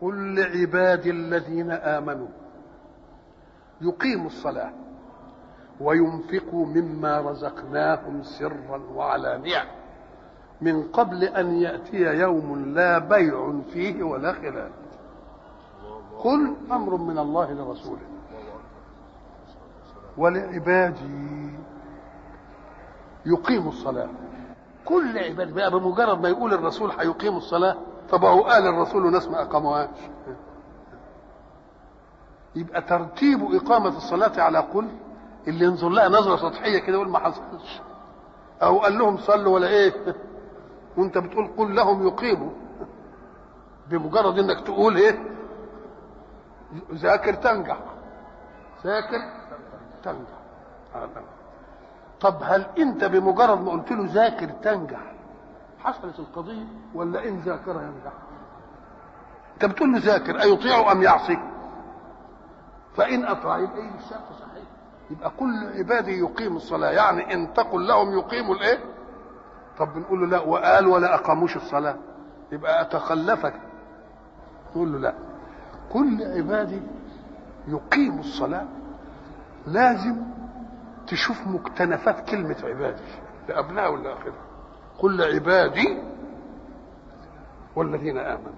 قل لعبادي الذين امنوا يقيموا الصلاه وينفقوا مما رزقناهم سرا وعلانيه من قبل ان ياتي يوم لا بيع فيه ولا خلال قل امر من الله لرسوله ولعبادي يقيموا الصلاه كل عباد بقى بمجرد ما يقول الرسول هيقيموا الصلاه طب هو قال الرسول وناس ما اقاموهاش يبقى ترتيب اقامه الصلاه على قل اللي ينظر لها نظره سطحيه كده يقول ما حصلش او قال لهم صلوا ولا ايه وانت بتقول قل لهم يقيموا بمجرد انك تقول ايه ذاكر تنجح ذاكر تنجح طب هل انت بمجرد ما قلت له ذاكر تنجح حصلت القضيه ولا ان ذاكر ينجح انت بتقول له ذاكر ايطيع ام يعصي فان اطاع يبقى ايه الشرط صحيح يبقى كل عبادي يقيم الصلاه يعني ان تقل لهم يقيموا الايه طب بنقول له لا وقال ولا اقاموش الصلاه يبقى اتخلفك نقول له لا كل عبادي يقيموا الصلاه لازم تشوف مكتنفات كلمة عبادي لأبناء ولا آخرها كل عبادي والذين آمنوا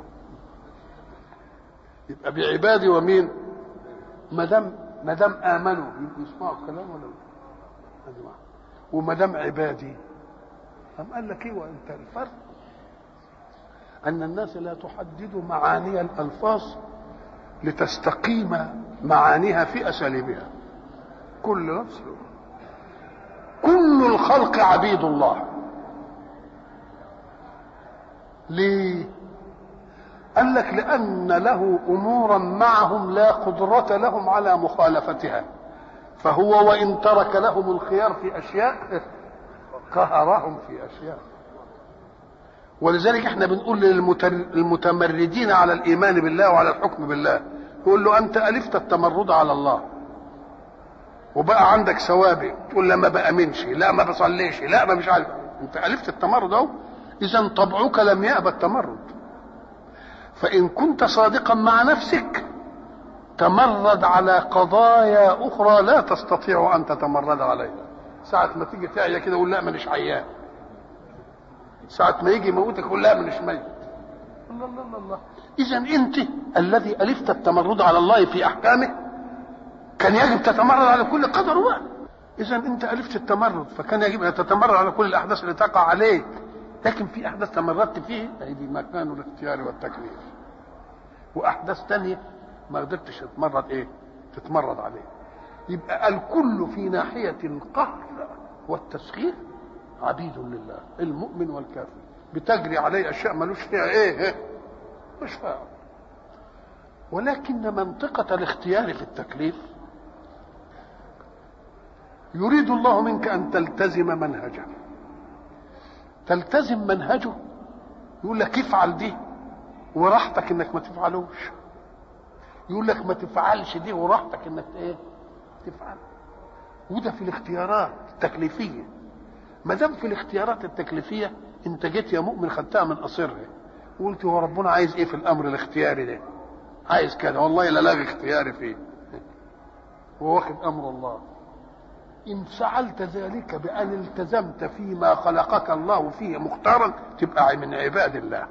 يبقى بعبادي ومين ما دام ما دام آمنوا يبقوا يسمعوا الكلام ولا لا؟ وما دام عبادي قام قال لك ايه وانت الفرق ان الناس لا تحدد معاني الالفاظ لتستقيم معانيها في اساليبها كل نفس كل الخلق عبيد الله ليه قال لك لان له امورا معهم لا قدره لهم على مخالفتها فهو وان ترك لهم الخيار في اشياء قهرهم في اشياء ولذلك احنا بنقول للمتمردين على الايمان بالله وعلى الحكم بالله يقول له انت الفت التمرد على الله وبقى عندك سوابق تقول لا ما بامنش لا ما بصليش لا ما مش عارف انت الفت التمرد اهو اذا طبعك لم يأبى التمرد فان كنت صادقا مع نفسك تمرد على قضايا اخرى لا تستطيع ان تتمرد عليها ساعة ما تيجي تعيا كده قول لا مانيش عيان ساعة ما يجي يموتك قول لا مانيش ميت الله الله الله, الله. اذا انت الذي الفت التمرد على الله في احكامه كان يجب تتمرد على كل قدر بقى اذا انت الفت التمرد فكان يجب ان تتمرد على كل الاحداث اللي تقع عليك لكن في احداث تمردت فيه هي دي مكان الاختيار والتكليف واحداث تانية ما قدرتش تتمرد ايه تتمرد عليه يبقى الكل في ناحية القهر والتسخير عبيد لله المؤمن والكافر بتجري عليه اشياء ملوش فيها ايه مش فاهم ولكن منطقة الاختيار في التكليف يريد الله منك ان تلتزم منهجه تلتزم منهجه يقول لك افعل دي وراحتك انك ما تفعلوش يقول لك ما تفعلش دي وراحتك انك ايه تفعل وده في الاختيارات التكليفيه ما دام في الاختيارات التكليفيه انت جيت يا مؤمن خدتها من قصرها وقلت هو ربنا عايز ايه في الامر الاختياري ده عايز كده والله لا لاغي اختياري فيه وواخد امر الله ان فعلت ذلك بان التزمت فيما خلقك الله فيه مختارا تبقى من عباد الله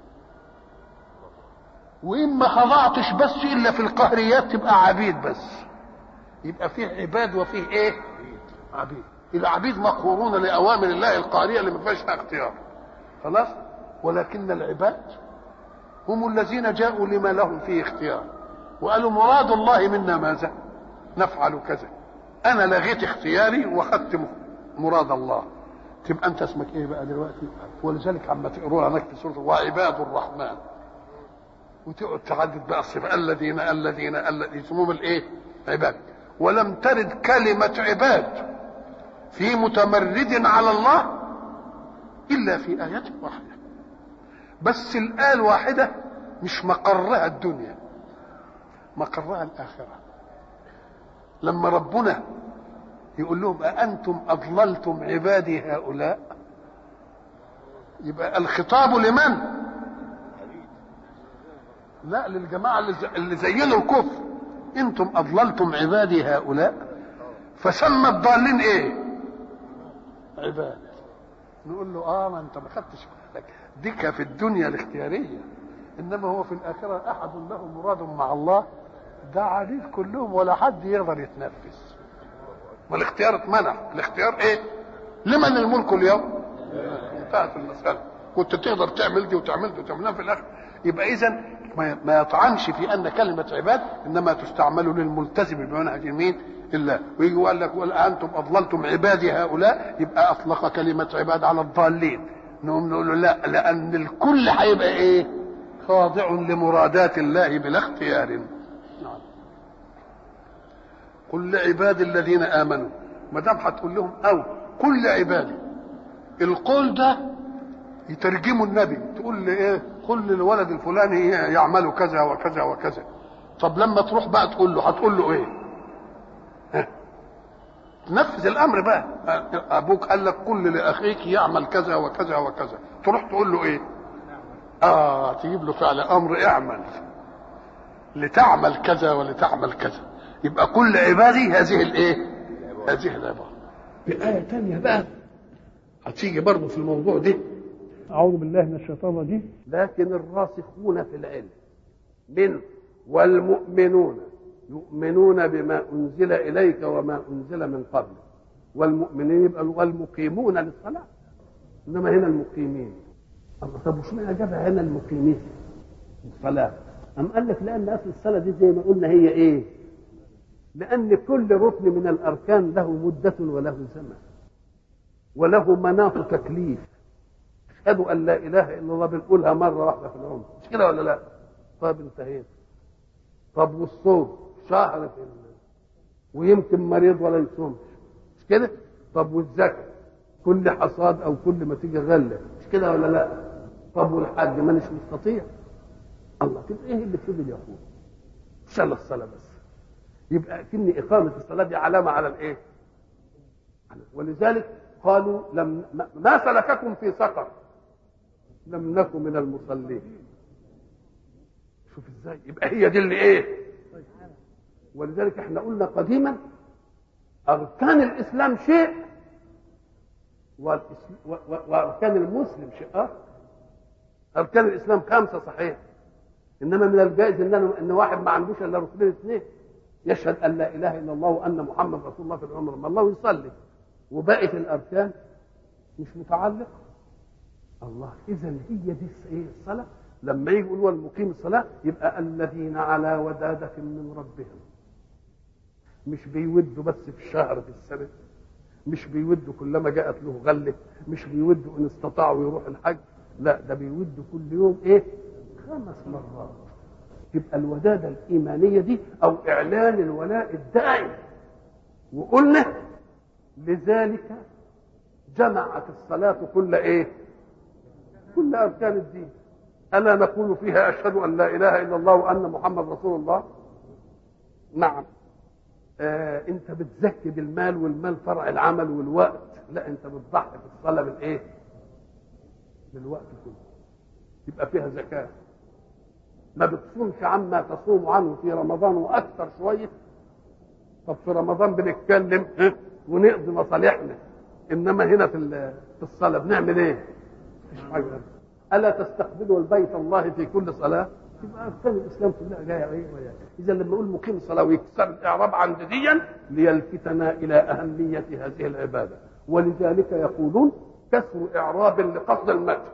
وان ما خضعتش بس الا في القهريات تبقى عبيد بس يبقى فيه عباد وفيه ايه عبيد العبيد مقهورون لاوامر الله القهريه اللي ما فيهاش اختيار خلاص ولكن العباد هم الذين جاءوا لما لهم فيه اختيار وقالوا مراد الله منا ماذا نفعل كذا انا لغيت اختياري واخدت مراد الله تبقى انت اسمك ايه بقى دلوقتي ولذلك عما تقروا هناك في سوره وعباد الرحمن وتقعد تعدد بقى الصفات الذين الذين الذين يسموهم الايه عباد ولم ترد كلمة عباد في متمرد على الله إلا في آية واحدة بس الآية الواحدة مش مقرها الدنيا مقرها الآخرة لما ربنا يقول لهم أأنتم أضللتم عبادي هؤلاء يبقى الخطاب لمن لا للجماعه اللي ز- اللي زينوا الكفر انتم اضللتم عبادي هؤلاء فسمى الضالين ايه عباد نقول له اه ما انت ما خدتش بالك ديك في الدنيا الاختياريه انما هو في الاخره احد له مراد مع الله ده عديد كلهم ولا حد يقدر يتنفس والاختيار اتمنع الاختيار ايه لمن الملك اليوم انتهت المساله كنت تقدر تعمل دي وتعمل دي وتعملها في الاخر يبقى اذا ما ما يطعنش في ان كلمه عباد انما تستعمل للملتزم بمنهج مين الا ويجي وقال لك وقال انتم اضللتم عبادي هؤلاء يبقى اطلق كلمه عباد على الضالين نقوم نقول له لا لان الكل هيبقى ايه خاضع لمرادات الله بلا اختيار نعم قل لعبادي الذين امنوا ما دام هتقول لهم او قل لعبادي القول ده يترجمه النبي تقول لي ايه قل للولد الفلاني يعمل كذا وكذا وكذا طب لما تروح بقى تقول له هتقول له ايه ها؟ تنفذ الامر بقى ابوك قال لك قل لاخيك يعمل كذا وكذا وكذا تروح تقول له ايه اه تجيب له فعل امر اعمل لتعمل كذا ولتعمل كذا يبقى كل عبادي هذه الايه هذه العباره بآية تانية بقى هتيجي برضه في الموضوع ده أعوذ بالله من الشيطان الرجيم لكن الراسخون في العلم من والمؤمنون يؤمنون بما أنزل إليك وما أنزل من قبل والمؤمنين يبقى والمقيمون للصلاة إنما هنا المقيمين الله طب وش معنى جابها هنا المقيمين الصلاة أم قال لك لأن أصل الصلاة دي زي ما قلنا هي إيه لأن كل ركن من الأركان له مدة وله زمن وله مناط تكليف أشهد أن لا إله إلا الله بنقولها مرة واحدة في العمر مش كده ولا لا؟ طب انتهينا طب والصوم شهر في ال... ويمكن مريض ولا يصومش مش كده؟ طب والزكاة كل حصاد أو كل ما تيجي غلة مش كده ولا لا؟ طب والحج مانيش مستطيع الله كده إيه اللي فضل يا أخويا؟ صلى الصلاة بس يبقى كن إقامة الصلاة دي علامة على الإيه؟ ولذلك قالوا لم ما سلككم في سقر لم نكن من المصلين شوف ازاي يبقى هي دي اللي ايه ولذلك احنا قلنا قديما اركان الاسلام شيء والإس- و- و- واركان المسلم شيء اخر اركان الاسلام خمسه صحيح انما من الجائز ان أنا- ان واحد ما عندوش الا ركنين اثنين يشهد ان لا اله الا الله وان محمد رسول الله في العمر ما الله يصلي وبقيه الاركان مش متعلقه الله اذا هي دي الس- ايه الصلاه لما يجي يقول والمقيم الصلاه يبقى الذين على وداده من ربهم مش بيودوا بس في الشهر في السنه مش بيودوا كلما جاءت له غله مش بيودوا ان استطاعوا يروح الحج لا ده بيودوا كل يوم ايه خمس مرات تبقى الوداده الايمانيه دي او اعلان الولاء الدائم وقلنا لذلك جمعت الصلاه كل ايه كل اركان الدين الا نقول فيها اشهد ان لا اله الا الله وان محمد رسول الله نعم آه انت بتزكي بالمال والمال فرع العمل والوقت لا انت بتضحي في الصلاه بالايه بالوقت كله يبقى فيها زكاه ما بتصومش عما تصوم عنه في رمضان واكثر شويه طب في رمضان بنتكلم ها، ونقضي مصالحنا انما هنا في ال- في الصلاه بنعمل ايه؟ مفيش حاجه الا تستقبلوا البيت الله في كل صلاه يبقى اركان الاسلام كلها جايه ايه وياه اذا لما يقول مقيم الصلاه ويكسر الاعراب عن ديا ليلفتنا الى اهميه هذه العباده ولذلك يقولون كسر اعراب لقصد المدح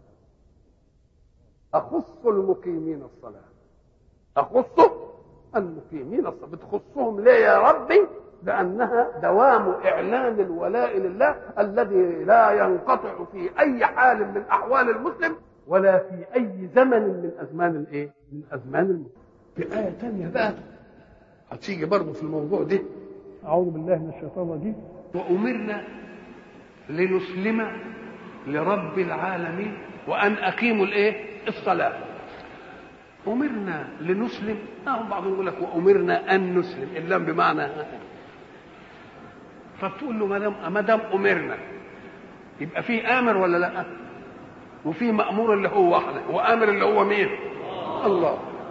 اخص المقيمين الصلاه اخص المقيمين الصلاه بتخصهم ليه يا ربي لانها دوام اعلان الولاء لله الذي لا ينقطع في اي حال من احوال المسلم ولا في اي زمن من ازمان الايه من ازمان المسلم في ايه تانية بقى هتيجي برضه في الموضوع ده أعوذ بالله من الشيطان الرجيم وأمرنا لنسلم لرب العالمين وأن أقيموا الإيه؟ الصلاة. أمرنا لنسلم، أهم بعضهم يقول لك وأمرنا أن نسلم، اللام بمعنى فتقول له ما دام ما دام أمرنا يبقى في آمر ولا لأ؟ وفي مأمور اللي هو احنا، وآمر اللي هو مين؟ الله.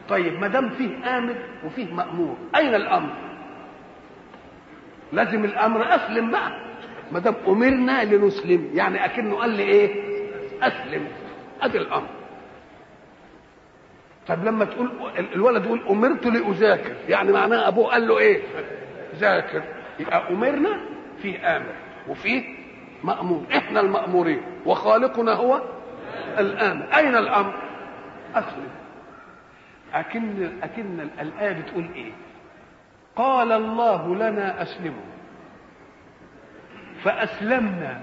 طيب ما دام فيه امر وفيه مامور اين الامر لازم الامر اسلم بقى ما دام امرنا لنسلم يعني اكنه قال لي ايه اسلم ادي الامر طب لما تقول الولد يقول امرت لاذاكر يعني معناه ابوه قال له ايه ذاكر يبقى امرنا في امر وفيه مامور احنا المامورين وخالقنا هو الامر اين الامر اسلم اكن اكن الايه بتقول ايه قال الله لنا اسلموا فاسلمنا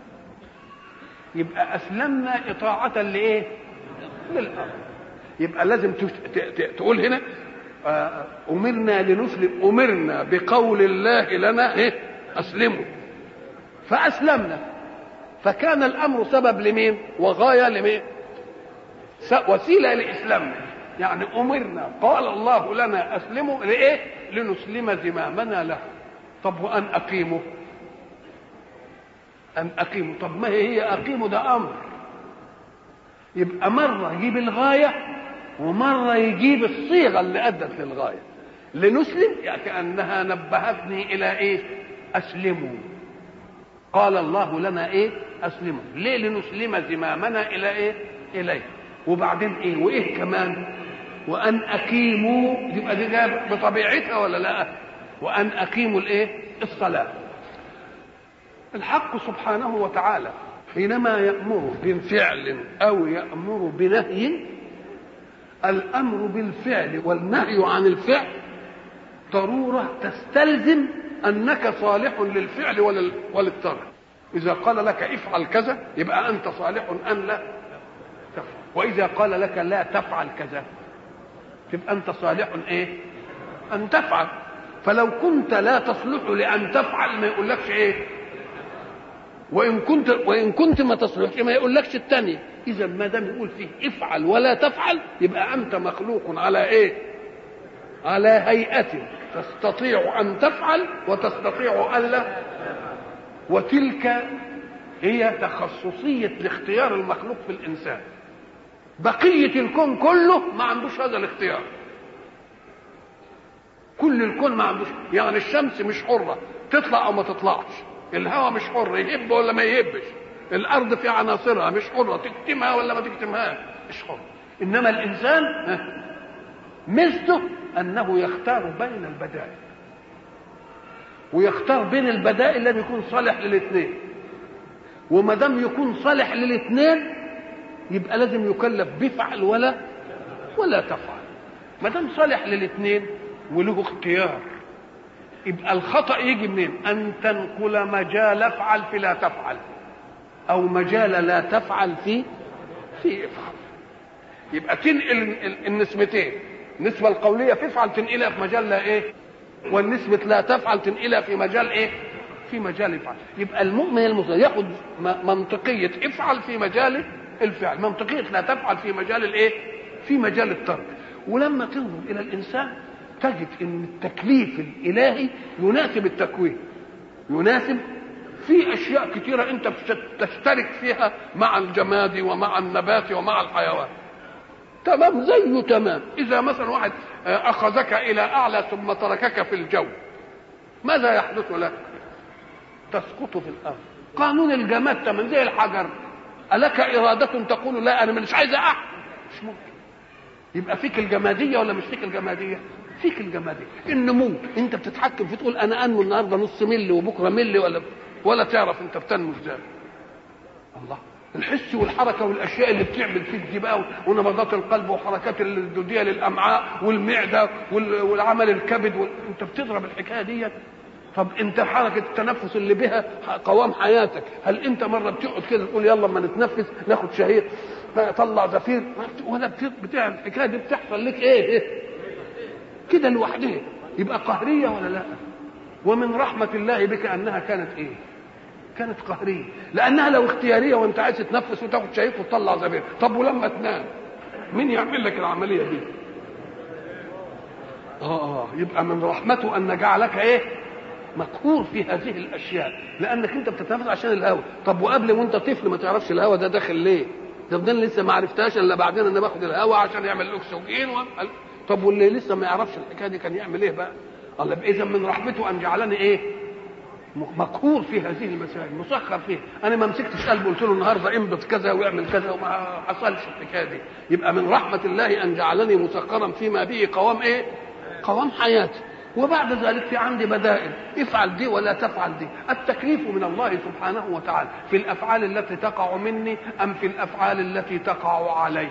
يبقى اسلمنا اطاعه لايه للامر يبقى لازم تقول هنا امرنا لنسلم امرنا بقول الله لنا ايه اسلموا فاسلمنا فكان الامر سبب لمين وغايه لمين وسيله لاسلامنا يعني امرنا قال الله لنا اسلموا لايه لنسلم زمامنا له طب وان اقيموا ان اقيموا طب ما هي اقيموا ده امر يبقى مره يجيب الغايه ومره يجيب الصيغه اللي ادت للغايه لنسلم يعني كانها نبهتني الى ايه اسلموا قال الله لنا ايه اسلموا ليه لنسلم زمامنا الى ايه اليه وبعدين ايه وايه كمان وان اقيموا يبقى دي جايه بطبيعتها ولا لا وان اقيموا الايه الصلاه الحق سبحانه وتعالى حينما يامر بفعل او يامر بنهي الامر بالفعل والنهي عن الفعل ضروره تستلزم انك صالح للفعل وللترك اذا قال لك افعل كذا يبقى انت صالح ان لا تفعل واذا قال لك لا تفعل كذا تبقى انت صالح ايه ان تفعل فلو كنت لا تصلح لان تفعل ما يقولكش ايه وان كنت وان كنت ما تصلحش ما يقولكش الثانيه اذا ما دام يقول فيه افعل ولا تفعل يبقى انت مخلوق على ايه على هيئه تستطيع ان تفعل وتستطيع الا وتلك هي تخصصيه الاختيار المخلوق في الانسان بقيه الكون كله ما عندوش هذا الاختيار كل الكون ما عندوش يعني الشمس مش حره تطلع او ما تطلعش الهواء مش حر يهب ولا ما يهبش الارض في عناصرها مش حره تكتمها ولا ما تكتمها مش حر انما الانسان ميزته انه يختار بين البدائل ويختار بين البدائل الذي يكون صالح للاثنين وما دام يكون صالح للاثنين يبقى لازم يكلف بفعل ولا ولا تفعل ما دام صالح للاثنين وله اختيار يبقى الخطا يجي منين ان تنقل مجال افعل في لا تفعل او مجال لا تفعل في في افعل يبقى تنقل النسبتين النسبه القوليه في افعل تنقلها في مجال لا ايه والنسبه لا تفعل تنقلها في مجال ايه في مجال افعل يبقى المؤمن المسلم ياخذ منطقيه افعل في مجال الفعل منطقيه لا تفعل في مجال الايه في مجال الترك ولما تنظر الى الانسان تجد ان التكليف الالهي يناسب التكوين يناسب في اشياء كثيره انت تشترك فيها مع الجماد ومع النبات ومع الحيوان تمام زيه تمام اذا مثلا واحد اخذك الى اعلى ثم تركك في الجو ماذا يحدث لك تسقط في الارض قانون الجماد تمام زي الحجر ألك إرادة تقول لا أنا مش عايز أقع مش ممكن يبقى فيك الجمادية ولا مش فيك الجمادية فيك الجمادية النمو انت بتتحكم في تقول انا انمو النهارده نص ملي وبكره ملي ولا ولا تعرف انت بتنمو ازاي الله الحس والحركه والاشياء اللي بتعمل فيك دي بقى ونبضات القلب وحركات الدوديه للامعاء والمعده والعمل الكبد وال... انت بتضرب الحكايه دي طب انت حركه التنفس اللي بها قوام حياتك هل انت مره بتقعد كده تقول يلا ما نتنفس ناخد شهيق طلع زفير ولا بتاع الحكايه دي بتحصل لك ايه, إيه؟ كده لوحدها يبقى قهريه ولا لا ومن رحمه الله بك انها كانت ايه كانت قهريه لانها لو اختياريه وانت عايز تتنفس وتاخد شهيق وتطلع زفير طب ولما تنام مين يعمل لك العمليه دي اه اه يبقى من رحمته ان جعلك ايه مقهور في هذه الاشياء لانك انت بتتنفس عشان الهواء طب وقبل وانت طفل ما تعرفش الهواء ده داخل ليه ده بدل لسه ما عرفتهاش الا بعدين انا باخد الهواء عشان يعمل الاكسجين و... طب واللي لسه ما يعرفش الحكايه دي كان يعمل ايه بقى قال اذا من رحمته ان جعلني ايه مقهور في هذه المسائل مسخر فيه انا ما مسكتش قلبه قلت له النهارده انبت كذا واعمل كذا وما حصلش الحكايه دي يبقى من رحمه الله ان جعلني مسخرا فيما به قوام ايه قوام حياتي وبعد ذلك في عندي بدائل افعل دي ولا تفعل دي التكليف من الله سبحانه وتعالى في الافعال التي تقع مني ام في الافعال التي تقع علي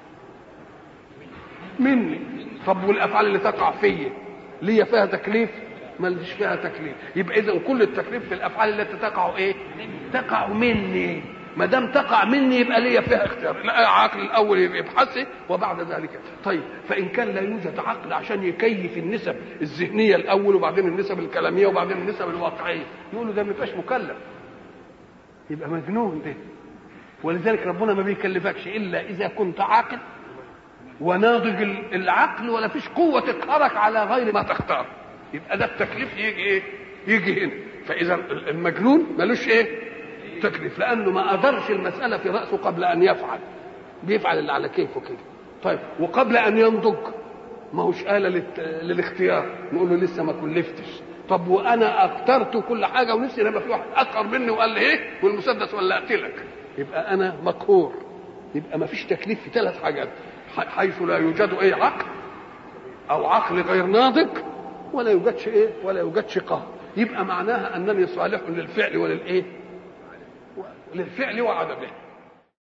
مني طب والافعال اللي تقع فيا ليا فيها تكليف ماليش فيها تكليف يبقى اذا كل التكليف في الافعال التي تقع ايه تقع مني ما دام تقع مني يبقى ليا فيها اختيار العقل الاول يبحثي وبعد ذلك طيب فان كان لا يوجد عقل عشان يكيف النسب الذهنيه الاول وبعدين النسب الكلاميه وبعدين النسب الواقعيه يقولوا ده ما يبقاش مكلف يبقى مجنون ده ولذلك ربنا ما بيكلفكش الا اذا كنت عاقل وناضج العقل ولا فيش قوه تقهرك على غير ما تختار يبقى ده التكليف يجي ايه يجي هنا فاذا المجنون ملوش ايه تكليف لانه ما ادرش المساله في راسه قبل ان يفعل بيفعل اللي على كيفه كده طيب وقبل ان ينضج ما هوش آلة للت... للاختيار نقول له لسه ما كلفتش طب وانا اخترت كل حاجه ونفسي لما في واحد اكثر مني وقال لي ايه والمسدس ولا اقتلك يبقى انا مقهور يبقى ما فيش تكليف في ثلاث حاجات حيث لا يوجد ايه عقل او عقل غير ناضج ولا يوجدش ايه ولا يوجدش قهر يبقى معناها انني صالح للفعل وللايه للفعل وعدمه